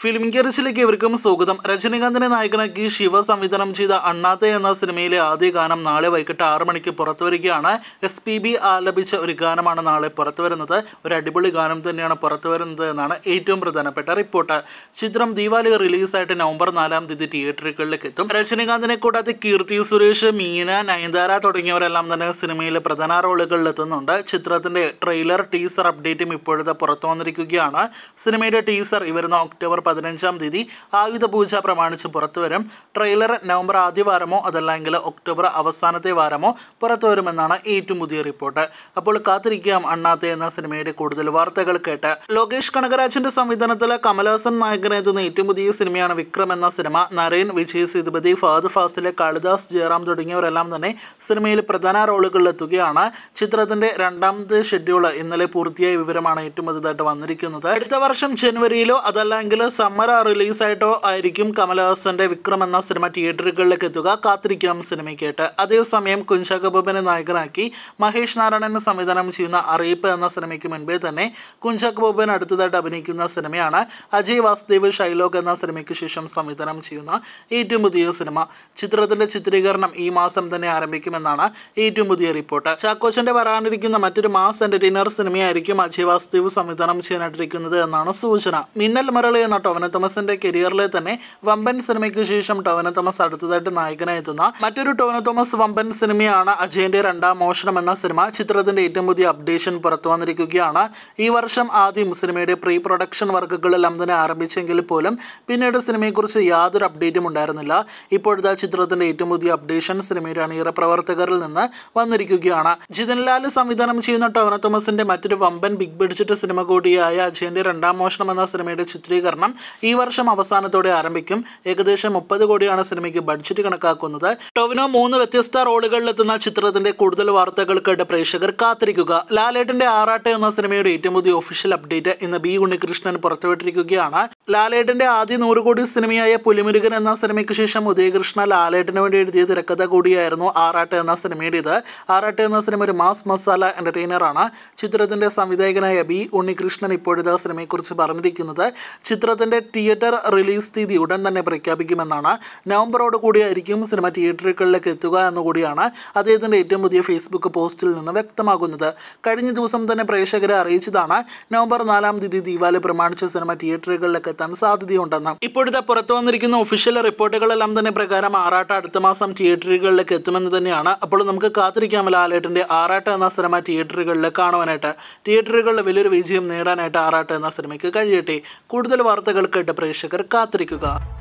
film ഗെറിച്ചിലേക്ക് ഇവർക്കും സ്വാഗതം രജനീകാന്തിനെ നായകനാക്കി ശിവ സംവിധാനം ചെയ്ത അണ്ണാത്തെ എന്ന സിനിമയിലെ ആദ്യ ഗാനം നാളെ വൈകിട്ട് ആറ് മണിക്ക് പുറത്തു വരികയാണ് എസ് പി ബി ആലപിച്ച ഒരു ഗാനമാണ് നാളെ പുറത്തു വരുന്നത് ഒരു അടിപൊളി ഗാനം തന്നെയാണ് പുറത്തു വരുന്നത് എന്നാണ് ഏറ്റവും പ്രധാനപ്പെട്ട റിപ്പോർട്ട് ചിത്രം ദീപാവലി റിലീസായിട്ട് നവംബർ നാലാം തീയതി തിയേറ്ററുകളിലേക്ക് എത്തും രജനീകാന്തിനെ കൂടാതെ കീർത്തി സുരേഷ് മീന നയൻതാര തുടങ്ങിയവരെല്ലാം തന്നെ സിനിമയിലെ പ്രധാന റോളുകളിൽ എത്തുന്നുണ്ട് ചിത്രത്തിന്റെ ട്രെയിലർ ടീസർ അപ്ഡേറ്റും ഇപ്പോഴത്തെ പുറത്തു വന്നിരിക്കുകയാണ് സിനിമയുടെ ടീസർ ഈ വരുന്ന ഒക്ടോബർ പതിനഞ്ചാം തീയതി ആയുധ പൂജ പ്രമാണിച്ച് പുറത്തു വരും ട്രെയിലർ നവംബർ ആദ്യ വാരമോ അതല്ലെങ്കിൽ ഒക്ടോബർ അവസാനത്തെ വാരമോ പുറത്തു വരുമെന്നാണ് ഏറ്റവും പുതിയ റിപ്പോർട്ട് അപ്പോൾ കാത്തിരിക്കാം അണ്ണാത്തെ എന്ന സിനിമയുടെ കൂടുതൽ വാർത്തകൾ കേട്ട് ലോകേഷ് കനകരാജിന്റെ സംവിധാനത്തിൽ കമലഹാസൻ നായകനെത്തുന്ന ഏറ്റവും പുതിയ സിനിമയാണ് വിക്രം എന്ന സിനിമ നരേൻ വിജയ് സേതുപതി ഫഹദ് ഫാസിലെ കാളിദാസ് ജയറാം തുടങ്ങിയവരെല്ലാം തന്നെ സിനിമയിൽ പ്രധാന റോളുകളിൽ എത്തുകയാണ് ചിത്രത്തിന്റെ രണ്ടാമത്തെ ഷെഡ്യൂൾ ഇന്നലെ പൂർത്തിയായ വിവരമാണ് ഏറ്റവും പുതുതായിട്ട് വന്നിരിക്കുന്നത് അടുത്ത വർഷം ജനുവരിയിലോ അതല്ലെങ്കിൽ സമ്മർ റിലീസായിട്ടോ ആയിരിക്കും കമലഹാസന്റെ വിക്രം എന്ന സിനിമ തിയേറ്ററുകളിലേക്ക് എത്തുക കാത്തിരിക്കാം സിനിമയ്ക്കായിട്ട് അതേസമയം കുഞ്ചാക്ക ബോബനെ നായകനാക്കി മഹേഷ് നാരായണൻ സംവിധാനം ചെയ്യുന്ന അറിയിപ്പ് എന്ന സിനിമയ്ക്ക് മുൻപേ തന്നെ കുഞ്ചാക്ക ബോബൻ അടുത്തതായിട്ട് അഭിനയിക്കുന്ന സിനിമയാണ് അജയ് വാസുദേവ് ഷൈലോക്ക് എന്ന സിനിമയ്ക്ക് ശേഷം സംവിധാനം ചെയ്യുന്ന ഏറ്റവും പുതിയ സിനിമ ചിത്രത്തിന്റെ ചിത്രീകരണം ഈ മാസം തന്നെ ആരംഭിക്കുമെന്നാണ് ഏറ്റവും പുതിയ റിപ്പോർട്ട് ചാക്കോച്ചന്റെ വരാനിരിക്കുന്ന മറ്റൊരു മാസ് എന്റർടൈനർ സിനിമയായിരിക്കും അജയ് വാസുദേവ് സംവിധാനം ചെയ്യാനായിട്ടിരിക്കുന്നത് എന്നാണ് സൂചന മിന്നൽ മുരളി എന്ന ടൊവന തോമസിന്റെ കരിയറിലെ തന്നെ വമ്പൻ സിനിമയ്ക്ക് ശേഷം ടൊവന തോമസ് അടുത്തതായിട്ട് നായകനായി എത്തുന്ന മറ്റൊരു ടൊവന തോമസ് വമ്പൻ സിനിമയാണ് അജയന്റെ രണ്ടാം മോഷണം എന്ന സിനിമ ചിത്രത്തിന്റെ ഏറ്റവും പുതിയ അപ്ഡേഷൻ പുറത്തു വന്നിരിക്കുകയാണ് ഈ വർഷം ആദ്യം സിനിമയുടെ പ്രീ പ്രൊഡക്ഷൻ വർക്കുകളെല്ലാം തന്നെ ആരംഭിച്ചെങ്കിൽ പോലും പിന്നീട് സിനിമയെക്കുറിച്ച് യാതൊരു അപ്ഡേറ്റും ഉണ്ടായിരുന്നില്ല ഇപ്പോഴത്തെ ചിത്രത്തിന്റെ ഏറ്റവും പുതിയ അപ്ഡേഷൻ സിനിമയുടെ അണിയറ പ്രവർത്തകരിൽ നിന്ന് വന്നിരിക്കുകയാണ് ജിതൻലാൽ സംവിധാനം ചെയ്യുന്ന ടൊവന തോമസിന്റെ മറ്റൊരു വമ്പൻ ബിഗ് ബഡ്ജറ്റ് സിനിമ കൂടിയായ അജയന്റെ രണ്ടാം മോഷണം എന്ന സിനിമയുടെ ചിത്രീകരണം ഈ വർഷം അവസാനത്തോടെ ആരംഭിക്കും ഏകദേശം മുപ്പത് കോടിയാണ് സിനിമയ്ക്ക് ബഡ്ജറ്റ് കണക്കാക്കുന്നത് ടൊവിനോ മൂന്ന് വ്യത്യസ്ത റോളുകളിലെത്തുന്ന ചിത്രത്തിന്റെ കൂടുതൽ വാർത്തകൾ കേട്ട് പ്രേക്ഷകർ കാത്തിരിക്കുക ലാലേട്ടന്റെ ആറാട്ട് എന്ന സിനിമയുടെ ഏറ്റവും പുതിയ ഒഫീഷ്യൽ അപ്ഡേറ്റ് ഇന്ന് ബി ഉണ്ണികൃഷ്ണൻ പുറത്തുവിട്ടിരിക്കുകയാണ് ലാലേട്ടന്റെ ആദ്യ നൂറ് കോടി സിനിമയായ പുലിമുരുകൻ എന്ന സിനിമയ്ക്ക് ശേഷം ഉദയകൃഷ്ണ ലാലേട്ടന് വേണ്ടി എഴുതിയ തിരക്കഥ കൂടിയായിരുന്നു ആറാട്ട് എന്ന സിനിമയുടേത് ആറാട്ട് എന്ന സിനിമ ഒരു മാസ് മസാല എന്റർടൈനർ ആണ് ചിത്രത്തിന്റെ സംവിധായകനായ ബി ഉണ്ണികൃഷ്ണൻ ഇപ്പോഴത്തെ സിനിമയെക്കുറിച്ച് പറഞ്ഞിരിക്കുന്നത് ചിത്രത്തിന്റെ തിയേറ്റർ റിലീസ് തീയതി ഉടൻ തന്നെ പ്രഖ്യാപിക്കുമെന്നാണ് നവംബറോട് കൂടിയായിരിക്കും സിനിമ തിയേറ്ററുകളിലേക്ക് എത്തുക എന്നുകൂടിയാണ് അദ്ദേഹത്തിന്റെ ഏറ്റവും പുതിയ ഫേസ്ബുക്ക് പോസ്റ്റിൽ നിന്ന് വ്യക്തമാകുന്നത് കഴിഞ്ഞ ദിവസം തന്നെ പ്രേക്ഷകരെ അറിയിച്ചതാണ് നവംബർ നാലാം തീയതി ദീപാവലി പ്രമാണിച്ച സിനിമ തിയേറ്ററുകളിലേക്ക് എത്താൻ സാധ്യതയുണ്ടെന്ന് ഇപ്പോഴത്തെ പുറത്തു വന്നിരിക്കുന്ന ഒഫീഷ്യൽ റിപ്പോർട്ടുകളെല്ലാം തന്നെ പ്രകാരം ആറാട്ട് അടുത്ത മാസം തിയേറ്ററുകളിലേക്ക് എത്തുമെന്ന് തന്നെയാണ് അപ്പോൾ നമുക്ക് കാത്തിരിക്കാം ലാലേട്ടന്റെ ആറാട്ട് എന്ന സിനിമ തിയേറ്ററുകളിൽ കാണുവാനായിട്ട് തിയേറ്ററുകളിൽ വലിയൊരു വിജയം നേടാനായിട്ട് ആറാട്ട് എന്ന സിനിമയ്ക്ക് കഴിയട്ടെ കൂടുതൽ വാർത്തകൾ കേട്ട് പ്രേക്ഷകർ കാത്തിരിക്കുക